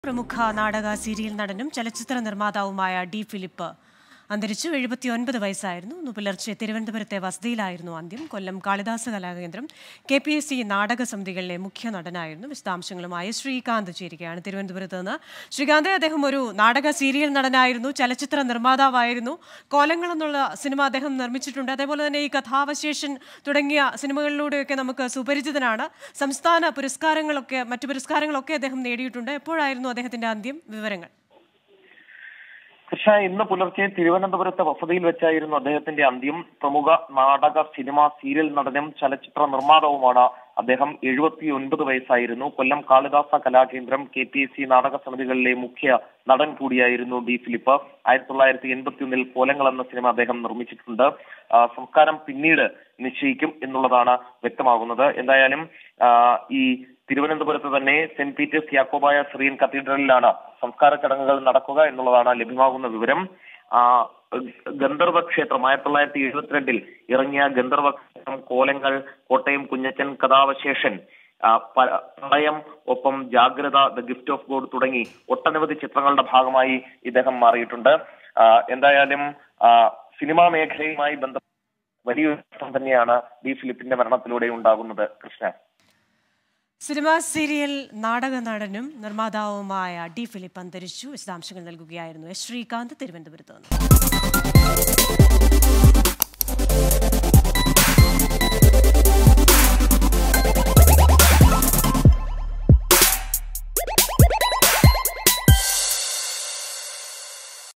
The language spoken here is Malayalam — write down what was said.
പ്രമുഖ നാടക സീരിയൽ നടനും ചലച്ചിത്ര നിർമ്മാതാവുമായ ഡി ഫിലിപ്പ് അന്തരിച്ചു എഴുപത്തിയൊൻപത് വയസ്സായിരുന്നു ഇന്ന് പുലർച്ചെ തിരുവനന്തപുരത്തെ വസതിയിലായിരുന്നു അന്ത്യം Kollam Kalidasa Kalakendram K P S C നാടക സമിതികളിലെ മുഖ്യ നടനായിരുന്നു വിശദാംശങ്ങളുമായി ശ്രീകാന്ത് ചേരുകയാണ് തിരുവനന്തപുരത്ത് നിന്ന് ശ്രീകാന്ത് അദ്ദേഹം ഒരു നാടക സീരിയൽ നടനായിരുന്നു ചലച്ചിത്ര നിർമ്മാതാവായിരുന്നു കോലങ്ങൾ എന്നുള്ള സിനിമ അദ്ദേഹം നിർമ്മിച്ചിട്ടുണ്ട് അതേപോലെ തന്നെ ഈ കഥാവശേഷൻ തുടങ്ങിയ സിനിമകളിലൂടെയൊക്കെ നമുക്ക് സുപരിചിതനാണ് സംസ്ഥാന പുരസ്കാരങ്ങളൊക്കെ മറ്റു പുരസ്കാരങ്ങളൊക്കെ അദ്ദേഹം നേടിയിട്ടുണ്ട് എപ്പോഴായിരുന്നു അദ്ദേഹത്തിന്റെ അന്ത്യം വിവരങ്ങൾ കൃഷ്ണ ഇന്ന് പുലർച്ചെ തിരുവനന്തപുരത്തെ വസതിയിൽ വെച്ചായിരുന്നു അദ്ദേഹത്തിന്റെ അന്ത്യം പ്രമുഖ നാടക സിനിമ സീരിയൽ നടനും ചലച്ചിത്ര നിർമ്മാതാവുമാണ് അദ്ദേഹം എഴുപത്തി ഒൻപത് വയസ്സായിരുന്നു Kollam Kalidasa Kalakendram K P S C നാടക സമിതികളിലെ മുഖ്യ നടൻ കൂടിയായിരുന്നു ഡി ഫിലിപ്പ് ആയിരത്തി തൊള്ളായിരത്തി എൺപത്തി ഒന്നിൽ കോലങ്ങൾ എന്ന സിനിമ അദ്ദേഹം നിർമ്മിച്ചിട്ടുണ്ട് ആ, സംസ്കാരം പിന്നീട് നിശ്ചയിക്കും എന്നുള്ളതാണ് വ്യക്തമാകുന്നത് എന്തായാലും ആ, ഈ തിരുവനന്തപുരത്ത് തന്നെ സെന്റ് പീറ്റേഴ്സ് യാക്കോബായ ശ്രീൻ കത്തീഡ്രലിലാണ് സംസ്കാര ചടങ്ങുകൾ നടക്കുക എന്നുള്ളതാണ് ലഭ്യമാകുന്ന വിവരം ആ, ഗന്ധർവ ക്ഷേത്രം ആയിരത്തി തൊള്ളായിരത്തി എഴുപത്തിരണ്ടിൽ ഇറങ്ങിയ ഗന്ധർവ ക്ഷേത്രം കോലങ്ങൾ കോട്ടയം കുഞ്ഞച്ചൻ കഥാവശേഷൻ ആ, പ- പ്രളയം ഒപ്പം ജാഗ്രത ദ ഗിഫ്റ്റ് ഓഫ് ഗോഡ് തുടങ്ങി ഒട്ടനവധി ചിത്രങ്ങളുടെ ഭാഗമായി ഇദ്ദേഹം മാറിയിട്ടുണ്ട് ആ, എന്തായാലും ആ, സിനിമാ മേഖലയുമായി ബന്ധപ്പെട്ട വലിയൊരു നഷ്ടം തന്നെയാണ് ഡി ഫിലിപ്പിന്റെ മരണത്തിലൂടെ ഉണ്ടാകുന്നത് കൃഷ്ണ സിനിമാ സീരിയൽ നാടക നടനും നിർമ്മാതാവുമായ ഡി ഫിലിപ്പ് അന്തരിച്ചു വിശദാംശങ്ങൾ നൽകുകയായിരുന്നു എസ് ശ്രീകാന്ത് തിരുവനന്തപുരത്ത് നിന്ന്